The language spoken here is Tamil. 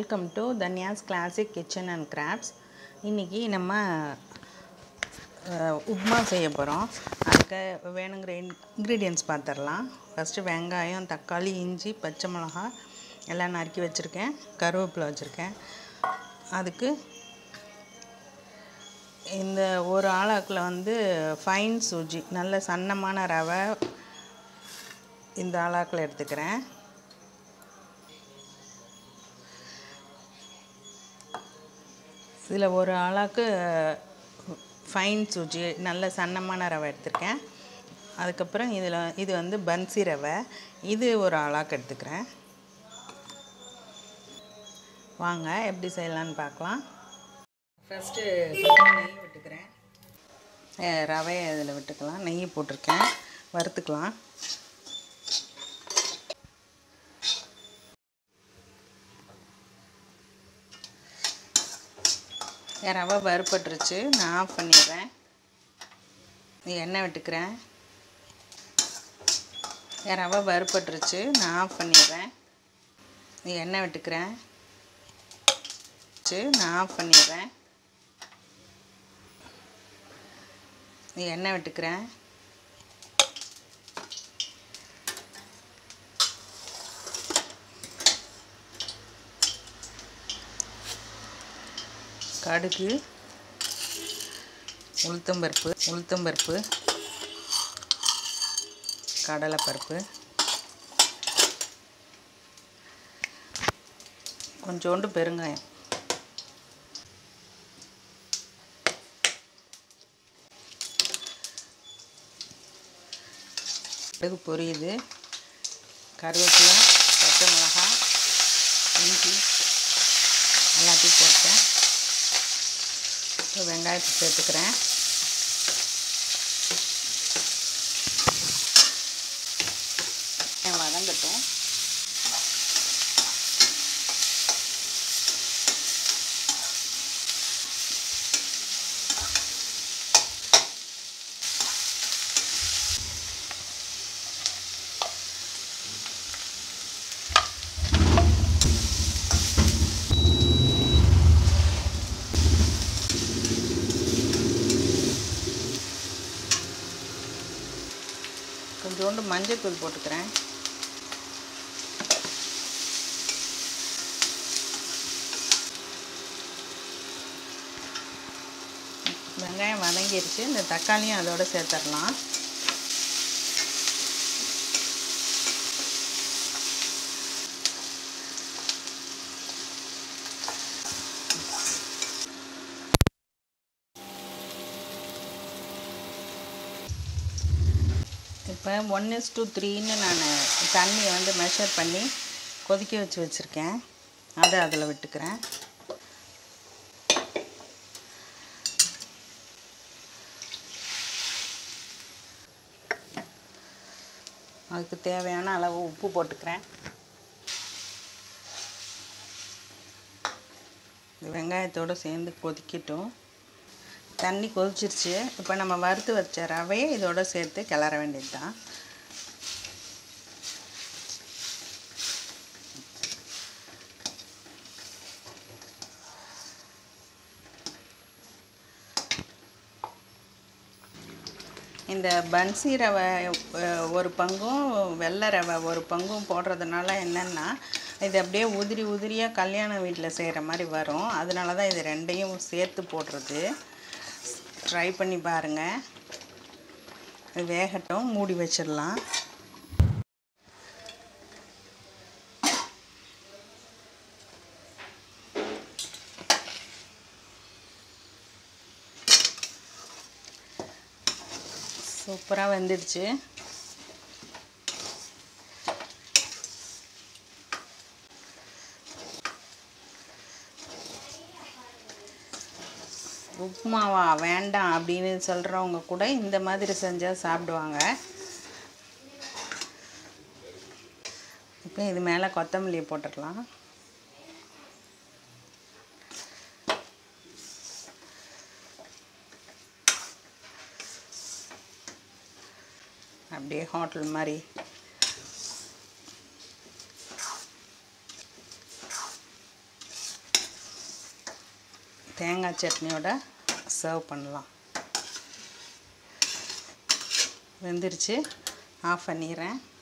welcome to Dhanya's classic kitchen and crafts இன்றைக்கி நம்ம அஹ், உப்மா செய்ய போகிறோம் அதுக்கு வேணுங்கிற இன்க்ரீடியன்ஸ் பார்த்துடலாம் ஃபஸ்ட்டு வெங்காயம் தக்காளி இஞ்சி பச்சை மிளகா எல்லாம் நறுக்கி வச்சுருக்கேன் கருவேப்பிலை வச்சுருக்கேன் அதுக்கு இந்த ஒரு ஆளாக்கில் வந்து ஃபைன் சூஜி நல்ல சன்னமான ரவை இந்த ஆளாக்கில் எடுத்துக்கிறேன் இதில் ஒரு ஆளாக்கு ஃபைன் சூஜி நல்ல சன்னமான ரவை எடுத்திருக்கேன் அதுக்கப்புறம் இதில் இது வந்து பன்சி ரவை இது ஒரு ஆளாக்கு எடுத்துக்கிறேன் வாங்க எப்படி செய்யலான்னு பார்க்கலாம் ஃபஸ்ட்டு கொஞ்சம் நெய் விட்டுக்கிறேன் அஹ் ரவையை இதில் விட்டுக்கலாம் நெய் போட்டிருக்கேன் வறுத்துக்கலாம் என் ரவை வறுப்பட்டுருச்சு நான் ஆஃப் பண்ணிடுறேன் எண்ணெய் விட்டுக்கிறேன் என் ரவை வறுப்பட்டுருச்சு நான் ஆஃப் பண்ணிடுறேன் எண்ணெய் விட்டுக்கிறேன் வச்சு நான் ஆஃப் பண்ணிடுறேன் எண்ணெய் விட்டுக்கிறேன் கடுகு உளுத்தம்பருப்பு உளுத்தம்பருப்பு கடலைப்பருப்பு கொஞ்சோண்டு பெருங்காயம் கடுகு பொரியுது கருவேப்பிலை பச்சை மிளகாய் இஞ்சி எல்லாத்தையும் போட்டேன் இப்போ வெங்காயத்தை சேர்த்துக்கிறேன் வெங்காயம் வதங்கட்டும் கொஞ்சோண்டு மஞ்சத்தூள் போட்டுக்கிறேன் வெங்காயம் வதங்கிருச்சு இந்த தக்காளியும் அதோட சேர்த்துடலாம் இப்போ ஒன் இஸ் டூ த்ரீன்னு நான் தண்ணியை வந்து மெஷர் பண்ணி கொதிக்க வச்சு வச்சுருக்கேன் அதை அதில் விட்டுக்கிறேன் அதுக்கு தேவையான அளவு உப்பு போட்டுக்கிறேன் இது வெங்காயத்தோடு சேர்ந்து கொதிக்கட்டும் தண்ணி கொதிச்சிருச்சு இப்போ நம்ம வறுத்து வச்ச ரவையை இதோட சேர்த்து கிளற வேண்டியது தான் இந்த பன்சி ரவை அஹ், ஒரு பங்கும் வெள்ளை ரவை ஒரு பங்கும் போடுறதுனால என்னென்னா இது அப்படியே உதிரி உதிரியாக கல்யாண வீட்டில் செய்கிற மாதிரி வரும் அதனால தான் இது ரெண்டையும் சேர்த்து போடுறது ட்ரை பண்ணி பாருங்கள் இது வேகட்டும் மூடி வச்சிடலாம் சூப்பராக வெந்துடுச்சு உப்புமாவா வேண்டாம் அப்படின்னு சொல்கிறவங்க கூட இந்த மாதிரி செஞ்சால் சாப்பிடுவாங்க இப்போ இது மேலே கொத்தமல்லியை போட்டுடலாம் அப்படியே ஹோட்டல் மாதிரி தேங்காய் சட்னியோட சர்வ் பண்ணலாம் வெந்துருச்சு ஆஃப் பண்ணிடுறேன்